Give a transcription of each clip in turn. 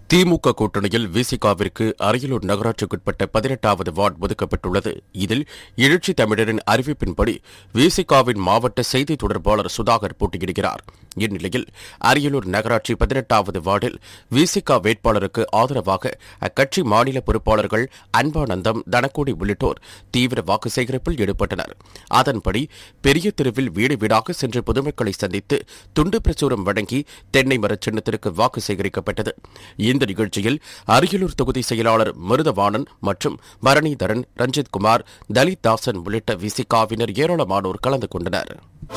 திமுக கூட்டணியில் விசிகாவிற்கு அரியலூர் நகராட்சிக்குட்பட்ட பதினெட்டாவது வார்டு ஒதுக்கப்பட்டுள்ளது இதில் எழுச்சி தமிழரின் அறிவிப்பின்படி விசிகாவின் மாவட்ட செய்தி தொடர்பாளர் சுதாகர் போட்டியிடுகிறார் இந்நிலையில் அரியலூர் நகராட்சி பதினெட்டாவது வார்டில் விசிகா வேட்பாளருக்கு ஆதரவாக அக்கட்சி மாநில பொறுப்பாளர்கள் அன்பானந்தம் தனக்கோடி உள்ளிட்டோர் தீவிர வாக்கு சேகரிப்பில் ஈடுபட்டனர் அதன்படி பெரிய தெருவில் வீடு வீடாக சென்று பொதுமக்களை சந்தித்து துண்டு பிரசுரம் வழங்கி தென்னை மரச் சின்னத்திற்கு வாக்கு சேகரிக்கப்பட்டது இந்த நிகழ்ச்சியில் அரியலூர் தொகுதி செயலாளர் மருதவாணன் மற்றும் பரணிதரன் ரஞ்சித் குமார் தலித் தாசன் உள்ளிட்ட விசிகாவினர் ஏராளமானோர் கலந்து கொண்டனர்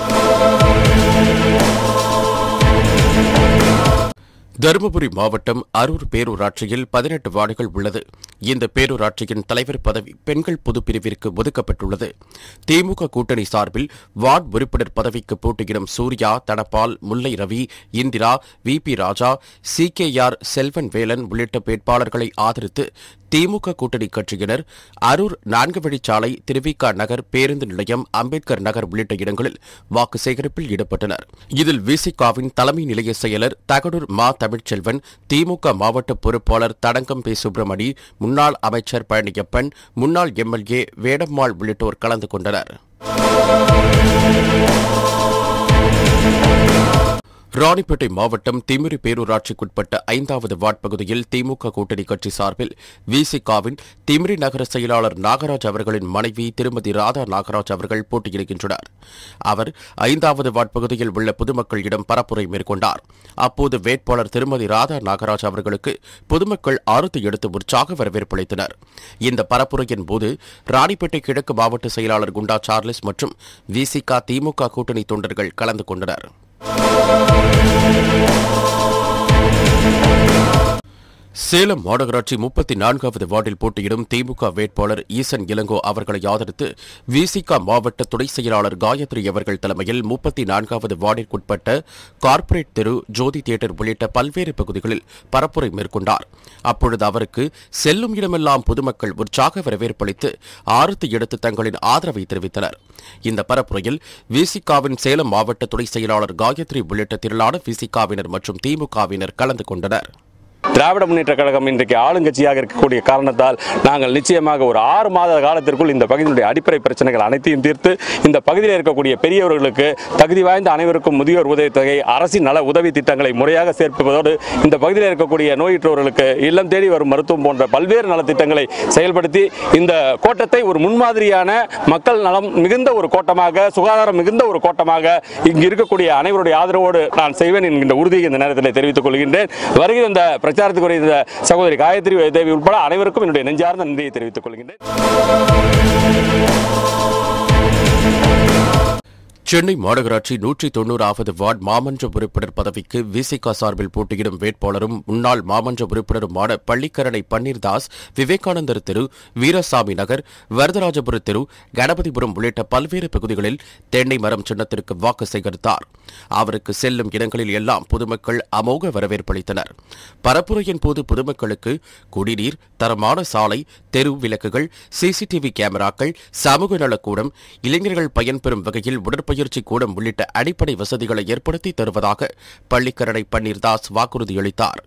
தருமபுரி மாவட்டம் அரூர் பேரூராட்சியில் பதினெட்டு வார்டுகள் உள்ளது இந்த பேரூராட்சியின் தலைவர் பதவி பெண்கள் பொதுப்பிரிவிற்கு ஒதுக்கப்பட்டுள்ளது திமுக கூட்டணி சார்பில் வார்டு உறுப்பினர் பதவிக்கு போட்டியிடும் Surya Dhanapal Mullai Ravi Indira V P Raja C K R Selvan Velan உள்ளிட்ட வேட்பாளர்களை ஆதரித்து திமுக கூட்டணி கட்சியினர் அரூர் நான்கு வழிச்சாலை திருவிக நகர் பேருந்து நிலையம் அம்பேத்கர் நகர் உள்ளிட்ட இடங்களில் வாக்கு சேகரிப்பில் ஈடுபட்டனர் இதில் விசிகாவின் தலைமை நிலைய செயலர் தகடூர் மா தமிழ்ச்செல்வன் திமுக மாவட்ட பொறுப்பாளர் தடங்கம் பி சுப்பிரமணி முன்னாள் அமைச்சர் பழனியப்பன் முன்னாள் எம்எல்ஏ வேடம்மாள் உள்ளிட்டோர் கலந்து கொண்டனர் ராணிப்பேட்டை மாவட்டம் திமிரி பேரூராட்சிக்குட்பட்ட ஐந்தாவது வார்டு பகுதியில் திமுக கூட்டணி கட்சி சார்பில் விசிகாவின் திமிரி நகர செயலாளர் நாகராஜ் அவர்களின் மனைவி திருமதி ராதா நாகராஜ் அவர்கள் போட்டியிடுகின்றனர் அவர் ஐந்தாவது வார்டு பகுதியில் உள்ள பொதுமக்களிடம் பரப்புரை மேற்கொண்டார் அப்போது வேட்பாளர் திருமதி ராதா நாகராஜ் அவர்களுக்கு பொதுமக்கள் ஆரத்தி எடுத்து உற்சாக வரவேற்பளித்தனர் இந்த பரப்புரையின் போது ராணிப்பேட்டை கிழக்கு மாவட்ட செயலாளர் குண்டா சார்லஸ் மற்றும் விசிகா திமுக கூட்டணி தொண்டர்கள் கலந்து கொண்டனர் சேலம் மாநகராட்சி முப்பத்தி நான்காவது வார்டில் போட்டியிடும் திமுக வேட்பாளர் ஈசன் இளங்கோ அவர்களை ஆதரித்து விசிக மாவட்ட துணை செயலாளர் காயத்ரி அவர்கள் தலைமையில் முப்பத்தி நான்காவது வார்டிற்குட்பட்ட கார்ப்பரேட் தெரு ஜோதி தியேட்டர் உள்ளிட்ட பல்வேறு பகுதிகளில் பரப்புரை மேற்கொண்டார் அப்பொழுது அவருக்கு செல்லும் இடமெல்லாம் பொதுமக்கள் உற்சாக வரவேற்பளித்து ஆரத்தி எடுத்து தங்களின் ஆதரவை தெரிவித்தனர் இந்த பரப்புரையில் விசிகாவின் சேலம் மாவட்ட துணை செயலாளர் காயத்ரி உள்ளிட்ட திரளான விசிகாவினர் மற்றும் திமுகவினர் கலந்து கொண்டனர் திராவிட முன்னேற்ற கழகம் இன்றைக்கு ஆளுங்கட்சியாக இருக்கக்கூடிய காரணத்தால் நாங்கள் நிச்சயமாக ஒரு ஆறு மாத காலத்திற்குள் இந்த பகுதியினுடைய அடிப்படை பிரச்சனைகள் அனைத்தையும் தீர்த்து இந்த பகுதியில் இருக்கக்கூடிய பெரியவர்களுக்கு தகுதி வாய்ந்த அனைவருக்கும் முதியோர் உதவித்தொகை அரசின் நல உதவி திட்டங்களை முறையாக சேர்ப்பதோடு இந்த பகுதியில் இருக்கக்கூடிய நோயுற்றவர்களுக்கு இல்லம் தேடி வரும் மருத்துவம் போன்ற பல்வேறு நலத்திட்டங்களை செயல்படுத்தி இந்த கோட்டத்தை ஒரு முன்மாதிரியான மக்கள் நலம் மிகுந்த ஒரு கோட்டமாக சுகாதாரம் மிகுந்த ஒரு கோட்டமாக இங்கு இருக்கக்கூடிய அனைவருடைய ஆதரவோடு நான் செய்வேன் என்கின்ற உறுதியை இந்த நேரத்தில் தெரிவித்துக் கொள்கின்றேன் வருகிற இந்த பிரச்சாரத்துக்குரிய இந்த சகோதரி காயத்ரி தேவி உட்பட அனைவருக்கும் என்னுடைய நெஞ்சார்ந்த நன்றியை தெரிவித்துக் கொள்கின்றேன் சென்னை மாநகராட்சி நூற்றி தொன்னூறாவது வார்டு மாமன்ற உறுப்பினர் பதவிக்கு விசிகா சார்பில் போட்டியிடும் வேட்பாளரும் முன்னாள் மாமன்ற உறுப்பினருமான பள்ளிக்கரணை பன்னீர்தாஸ் விவேகானந்தர் தெரு வீரசாமி நகர் வரதராஜபுர தெரு கணபதிபுரம் உள்ளிட்ட பல்வேறு பகுதிகளில் தென்னை மரம் சின்னத்திற்கு வாக்கு சேகரித்தார் அவருக்கு செல்லும் இடங்களில் எல்லாம் பொதுமக்கள் அமோக வரவேற்பளித்தனர் பரப்புரையின் போது பொதுமக்களுக்கு குடிநீர் தரமான சாலை தெரு விளக்குகள் சிசிடிவி கேமராக்கள் சமூக நலக்கூடம் இளைஞர்கள் பயன்பெறும் வகையில் உடற்பயிற்சி கூடம் உள்ளிட்ட அடிப்படை வசதிகளை ஏற்படுத்தி தருவதாக பள்ளிக்கரணை பன்னீர்தாஸ் வாக்குறுதியளித்தார்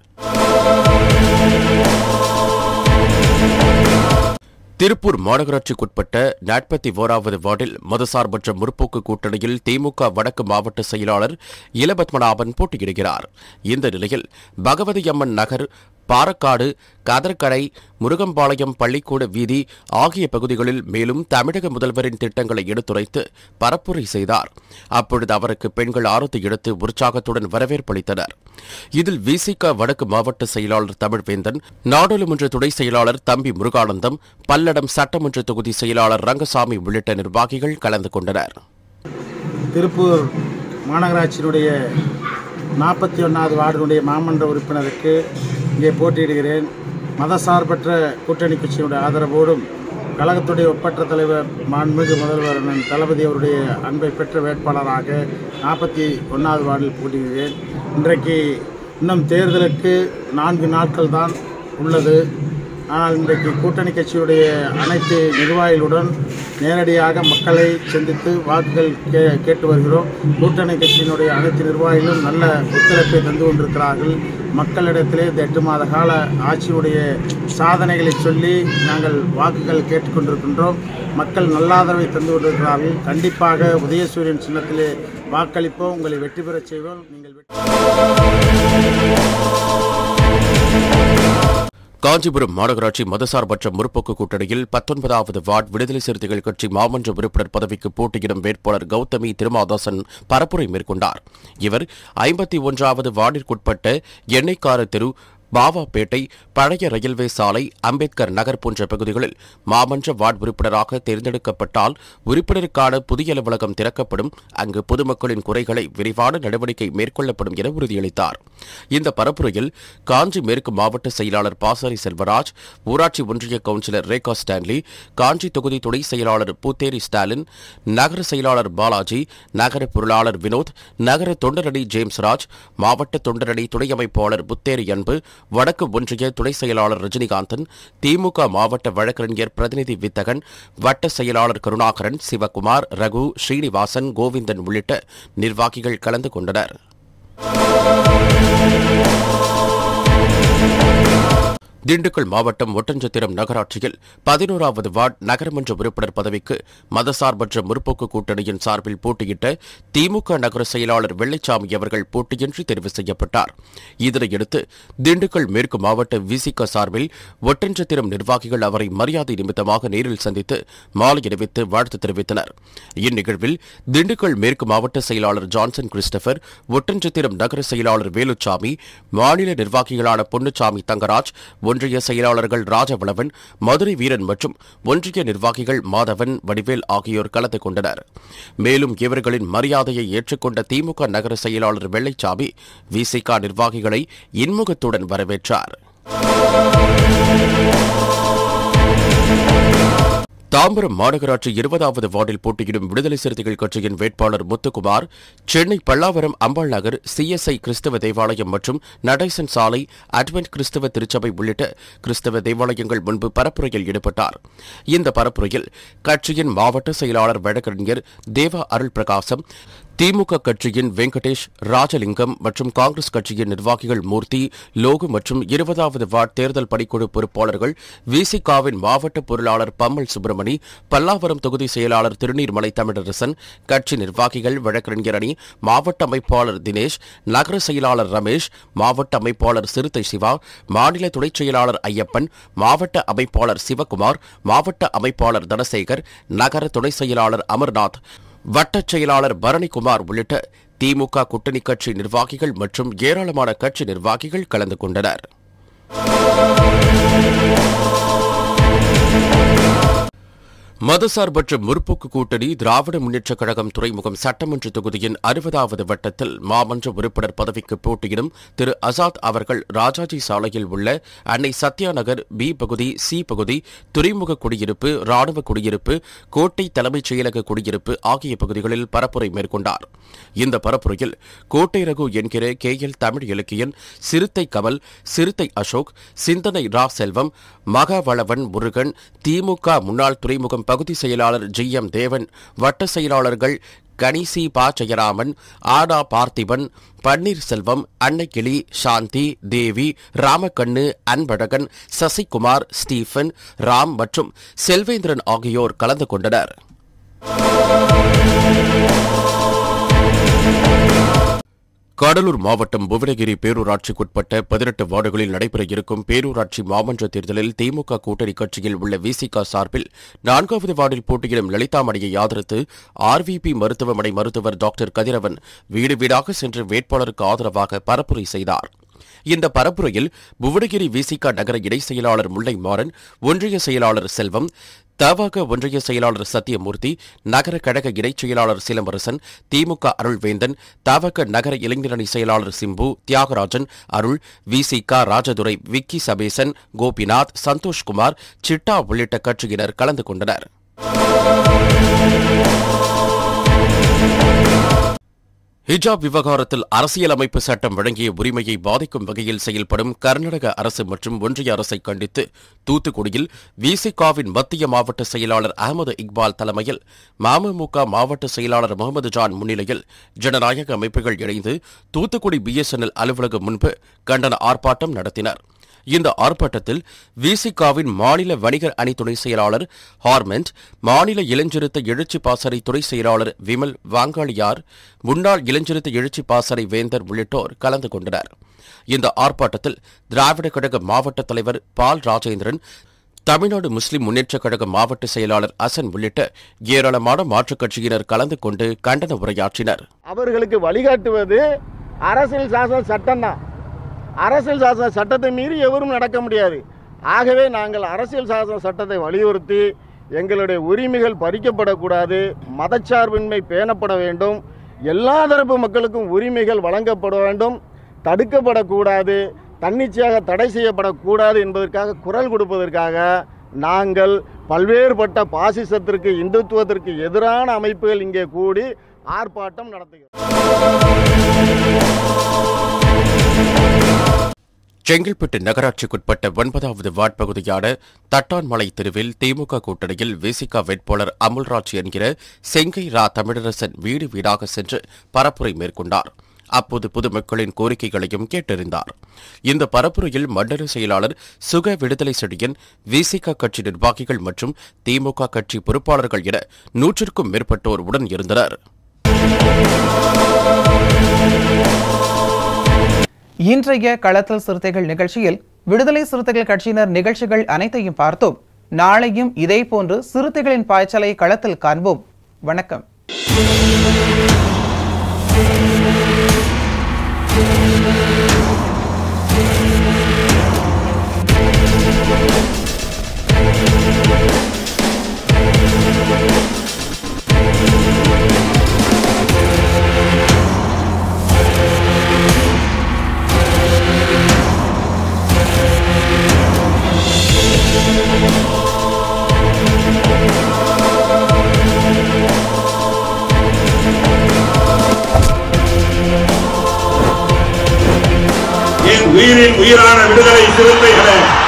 திருப்பூர் மாநகராட்சிக்குட்பட்ட நாற்பத்தி ஓராவது வார்டில் மதசார்பற்ற முற்போக்கு கூட்டணியில் திமுக வடக்கு மாவட்ட செயலாளர் இளபத்மநாபன் போட்டியிடுகிறார் இந்த நிலையில் பகவதி அம்மன் நகர் பாரக்காடு கதர்கடை முருகம்பாளையம் பள்ளிக்கூட வீதி ஆகிய பகுதிகளில் மேலும் தமிழக முதல்வரின் திட்டங்களை எடுத்துரைத்து பரப்புரை செய்தார் அப்பொழுது அவருக்கு பெண்கள் ஆரத்தி எடுத்து உற்சாகத்துடன் வரவேற்பளித்தனர் இதில் விசிக வடக்கு மாவட்ட செயலாளர் தமிழ்வேந்தன் நாடாளுமன்ற துணை செயலாளர் தம்பி முருகானந்தம் பல்லடம் சட்டமன்ற தொகுதி செயலாளர் ரங்கசாமி உள்ளிட்ட நிர்வாகிகள் கலந்து கொண்டனர் திருப்பூர் மாநகராட்சியினுடைய நாற்பத்தி ஒன்றாவது வார்டினுடைய மாமன்ற உறுப்பினருக்கு இங்கே போட்டியிடுகிறேன் மதசார்பற்ற கூட்டணி கட்சியினுடைய ஆதரவோடும் கழகத்துடைய ஒப்பற்ற தலைவர் மாண்புமிகு முதல்வர் அண்ணன் தளபதி அவருடைய அன்பை பெற்ற வேட்பாளராக நாற்பத்தி ஒன்றாவது வார்டில் போட்டியிடுகிறேன் இன்றைக்கு இன்னும் தேர்தலுக்கு நான்கு நாட்கள் தான் உள்ளது ஆனால் இன்றைக்கு கூட்டணி கட்சியுடைய அனைத்து நிர்வாகிகளுடன் நேரடியாக மக்களை சந்தித்து வாக்குகள் கே கேட்டு வருகிறோம் கூட்டணி கட்சியினுடைய அனைத்து நிர்வாகிகளும் நல்ல ஒத்துழைப்பை தந்து கொண்டிருக்கிறார்கள் மக்களிடத்திலே இந்த எட்டு மாத கால ஆட்சியுடைய சாதனைகளை சொல்லி நாங்கள் வாக்குகள் கேட்டுக்கொண்டிருக்கின்றோம் மக்கள் நல்லாதரவை தந்து கொண்டிருக்கிறார்கள் கண்டிப்பாக உதயசூரியன் சின்னத்திலே வாக்களிப்போம் உங்களை வெற்றி பெறச் செய்வோம் நீங்கள் வெற்றி காஞ்சிபுரம் மாநகராட்சி மதசார்பற்ற முற்போக்கு கூட்டணியில் பத்தொன்பதாவது வார்டு விடுதலை சிறுத்தைகள் கட்சி மாமன்ற உறுப்பினர் பதவிக்கு போட்டியிடும் வேட்பாளர் கௌதமி திருமாதாசன் பரப்புரை மேற்கொண்டார் இவர் ஐம்பத்தி ஒன்றாவது வார்டிற்குட்பட்ட எண்ணெய்க்கார தெரு பாவாப்பேட்டை பழைய ரயில்வே சாலை அம்பேத்கர் நகர் போன்ற பகுதிகளில் மாமன்ற வார்டு உறுப்பினராக தேர்ந்தெடுக்கப்பட்டால் உறுப்பினருக்கான புதிய அலுவலகம் திறக்கப்படும் அங்கு பொதுமக்களின் குறைகளை விரிவான நடவடிக்கை மேற்கொள்ளப்படும் என உறுதியளித்தார் இந்த பரப்புரையில் காஞ்சி மேற்கு மாவட்ட செயலாளர் பாசறை செல்வராஜ் ஊராட்சி ஒன்றிய கவுன்சிலர் ரேகா ஸ்டான்லி காஞ்சி தொகுதி துணை செயலாளர் பூத்தேரி ஸ்டாலின் நகர செயலாளர் பாலாஜி நகர பொருளாளர் வினோத் நகர தொண்டரணி ஜேம்ஸ் ராஜ் மாவட்ட தொண்டரணி துணை அமைப்பாளர் புத்தேரி அன்பு வடக்கு ஒன்றிய துணை செயலாளர் ரஜினிகாந்தன் திமுக மாவட்ட வழக்கறிஞர் பிரதிநிதி வித்தகன் வட்ட செயலாளர் கருணாகரன் சிவகுமார் ரகு ஸ்ரீனிவாசன் கோவிந்தன் உள்ளிட்ட நிர்வாகிகள் கலந்து கொண்டனர் திண்டுக்கல் மாவட்டம் ஒட்டஞ்சத்திரம் நகராட்சியில் பதினோராவது வார்டு நகரமன்ற உறுப்பினர் பதவிக்கு மதசார்பற்ற முற்போக்கு கூட்டணியின் சார்பில் போட்டியிட்ட திமுக நகர செயலாளர் வெள்ளைச்சாமி அவர்கள் போட்டியின்றி தெரிவு செய்யப்பட்டார் இதனையடுத்து திண்டுக்கல் மேற்கு மாவட்ட விசிக சார்பில் ஒட்டஞ்சத்திரம் நிர்வாகிகள் அவரை மரியாதை நிமித்தமாக நேரில் சந்தித்து மாலை அணிவித்து வாழ்த்து தெரிவித்தனர் இந்நிகழ்வில் திண்டுக்கல் மேற்கு மாவட்ட செயலாளர் ஜான்சன் கிறிஸ்டபர் ஒட்டஞ்சத்திரம் நகர செயலாளர் வேலுச்சாமி மாநில நிர்வாகிகளான பொன்னுச்சாமி தங்கராஜ் ஒன்றிய செயலாளர்கள் ராஜவளவன் மதுரை வீரன் மற்றும் ஒன்றிய நிர்வாகிகள் மாதவன் வடிவேல் ஆகியோர் கலந்து கொண்டனர் மேலும் இவர்களின் மரியாதையை ஏற்றுக்கொண்ட திமுக நகர செயலாளர் வெள்ளைச்சாமி விசிக நிர்வாகிகளை இன்முகத்துடன் வரவேற்றார் தாம்பரம் மாநகராட்சி இருபதாவது வார்டில் போட்டியிடும் விடுதலை சிறுத்தைகள் கட்சியின் வேட்பாளர் முத்துக்குமார் சென்னை பல்லாவரம் அம்பாள் நகர் சிஎஸ்ஐ கிறிஸ்தவ தேவாலயம் மற்றும் நடேசன் சாலை அட்வென்ட் கிறிஸ்தவ திருச்சபை உள்ளிட்ட கிறிஸ்தவ தேவாலயங்கள் முன்பு பரப்புரையில் ஈடுபட்டார் இந்த பரப்புரையில் கட்சியின் மாவட்ட செயலாளர் வழக்கறிஞர் தேவா அருள் பிரகாசம் திமுக கட்சியின் வெங்கடேஷ் ராஜலிங்கம் மற்றும் காங்கிரஸ் கட்சியின் நிர்வாகிகள் மூர்த்தி லோகு மற்றும் இருபதாவது வார்டு தேர்தல் பணிக்குழு பொறுப்பாளர்கள் விசிகாவின் மாவட்ட பொருளாளர் பம்மல் சுப்பிரமணி பல்லாவரம் தொகுதி செயலாளர் திருநீர்மலை தமிழரசன் கட்சி நிர்வாகிகள் வழக்கறிஞர் அணி மாவட்ட அமைப்பாளர் தினேஷ் நகர செயலாளர் ரமேஷ் மாவட்ட அமைப்பாளர் சிறுத்தை சிவா மாநில துணைச் செயலாளர் ஐயப்பன் மாவட்ட அமைப்பாளர் சிவகுமார் மாவட்ட அமைப்பாளர் தனசேகர் நகர துணை செயலாளர் அமர்நாத் வட்டச் செயலாளர் பரணிக்குமார் உள்ளிட்ட திமுக கூட்டணி கட்சி நிர்வாகிகள் மற்றும் ஏராளமான கட்சி நிர்வாகிகள் கலந்து கொண்டனர் மதசார்பற்ற முற்போக்கு கூட்டணி திராவிட முன்னேற்றக் கழகம் துறைமுகம் சட்டமன்ற தொகுதியின் அறுபதாவது வட்டத்தில் மாமன்ற உறுப்பினர் பதவிக்கு போட்டியிடும் திரு அசாத் அவர்கள் ராஜாஜி சாலையில் உள்ள அன்னை சத்யா நகர் பி பகுதி சி பகுதி துறைமுக குடியிருப்பு ராணுவ குடியிருப்பு கோட்டை தலைமைச் செயலக குடியிருப்பு ஆகிய பகுதிகளில் பரப்புரை மேற்கொண்டார் இந்த பரப்புரையில் கோட்டை ரகு என்கிற கே எல் தமிழ் இலக்கியன் சிறுத்தை கமல் சிறுத்தை அசோக் சிந்தனை ரா செல்வம் மகவளவன் முருகன் திமுக முன்னாள் துறைமுகம் பகுதி செயலாளர் ஜி எம் தேவன் வட்ட செயலாளர்கள் கணிசி ப ஜெயராமன் ஆடா பார்த்திபன் பன்னீர்செல்வம் அன்னைக்கிளி சாந்தி தேவி ராமக்கண்ணு அன்பழகன் சசிகுமார் ஸ்டீஃபன் ராம் மற்றும் செல்வேந்திரன் ஆகியோர் கலந்து கொண்டனர் கடலூர் மாவட்டம் புவனகிரி பேரூராட்சிக்குட்பட்ட பதினெட்டு வார்டுகளில் நடைபெற இருக்கும் பேரூராட்சி மாமன்ற தேர்தலில் திமுக கூட்டணி கட்சியில் உள்ள விசிக சார்பில் நான்காவது வார்டில் போட்டியிடும் லலிதாமணியை ஆதரித்து ஆர்விபி மருத்துவமனை மருத்துவர் டாக்டர் கதிரவன் வீடு வீடாக சென்று வேட்பாளருக்கு ஆதரவாக பரப்புரை செய்தார் இந்த பரப்புரையில் புவனகிரி விசிக நகர இணை செயலாளர் முல்லை மாறன் ஒன்றிய செயலாளர் செல்வம் தவக ஒன்றிய செயலாளர் சத்தியமூர்த்தி நகர கழக இணைச் செயலாளர் சிலம்பரசன் திமுக அருள்வேந்தன் தவக நகர இளைஞரணி செயலாளர் சிம்பு தியாகராஜன் அருள் விசிக ராஜதுரை விக்கி சபேசன் கோபிநாத் சந்தோஷ்குமார் சிட்டா உள்ளிட்ட கட்சியினர் கலந்து கொண்டனர் ஹிஜாப் விவகாரத்தில் அரசியலமைப்பு சட்டம் வழங்கிய உரிமையை பாதிக்கும் வகையில் செயல்படும் கர்நாடக அரசு மற்றும் ஒன்றிய அரசை கண்டித்து தூத்துக்குடியில் விசிகாவின் மத்திய மாவட்ட செயலாளர் அகமது இக்பால் தலைமையில் மமமுக மாவட்ட செயலாளர் முகமது ஜான் முன்னிலையில் ஜனநாயக அமைப்புகள் இணைந்து தூத்துக்குடி பிஎஸ்என்எல் அலுவலகம் முன்பு கண்டன ஆர்ப்பாட்டம் நடத்தினர் இந்த ஆர்ப்பாட்டத்தில் விசிகாவின் மாநில வணிகர் அணி துணை செயலாளர் ஹார்மெண்ட் மாநில இளஞ்சிறுத்தை எழுச்சி பாசறை துணை செயலாளர் விமல் வாங்காளியார் முன்னாள் இளஞ்சிறுத்தை எழுச்சி பாசறை வேந்தர் உள்ளிட்டோர் கலந்து கொண்டனர் இந்த ஆர்ப்பாட்டத்தில் திராவிட கழக மாவட்ட தலைவர் பால் ராஜேந்திரன் தமிழ்நாடு முஸ்லிம் முன்னேற்றக் கழக மாவட்ட செயலாளர் அசன் உள்ளிட்ட ஏராளமான மாற்றுக் கட்சியினர் கலந்து கொண்டு கண்டன உரையாற்றினர் அவர்களுக்கு வழிகாட்டுவது அரசியல் சாசன சட்டம் தான் அரசியல் சாசன சட்டத்தை மீறி எவரும் நடக்க முடியாது ஆகவே நாங்கள் அரசியல் சாசன சட்டத்தை வலியுறுத்தி எங்களுடைய உரிமைகள் பறிக்கப்படக்கூடாது மதச்சார்பின்மை பேணப்பட வேண்டும் எல்லா தரப்பு மக்களுக்கும் உரிமைகள் வழங்கப்பட வேண்டும் தடுக்கப்படக்கூடாது தன்னிச்சையாக தடை செய்யப்படக்கூடாது என்பதற்காக குரல் கொடுப்பதற்காக நாங்கள் பல்வேறுபட்ட பாசிசத்திற்கு இந்துத்துவத்திற்கு எதிரான அமைப்புகள் இங்கே கூடி ஆர்ப்பாட்டம் நடத்துகிறோம் செங்கல்பட்டு நகராட்சிக்குட்பட்ட ஒன்பதாவது வார்டு பகுதியான தட்டான்மலை தெருவில் திமுக கூட்டணியில் விசிகா வேட்பாளர் அமுல்ராஜ் என்கிற செங்கை ரா தமிழரசன் வீடு வீடாக சென்று பரப்புரை மேற்கொண்டார் அப்போது பொதுமக்களின் கோரிக்கைகளையும் கேட்டறிந்தார் இந்த பரப்புரையில் மண்டல செயலாளர் சுக விடுதலை செடியன் விசிக கட்சி நிர்வாகிகள் மற்றும் திமுக கட்சி பொறுப்பாளர்கள் என நூற்றிற்கும் மேற்பட்டோர் உடன் இருந்தனர் இன்றைய களத்தல் சிறுத்தைகள் நிகழ்ச்சியில் விடுதலை சிறுத்தைகள் கட்சியினர் நிகழ்ச்சிகள் அனைத்தையும் பார்த்தோம் நாளையும் இதேபோன்று சிறுத்தைகளின் பாய்ச்சலை களத்தில் காண்போம் வணக்கம் என் உயிரின் உயிரான விடுதலை சிறுத்தைகளே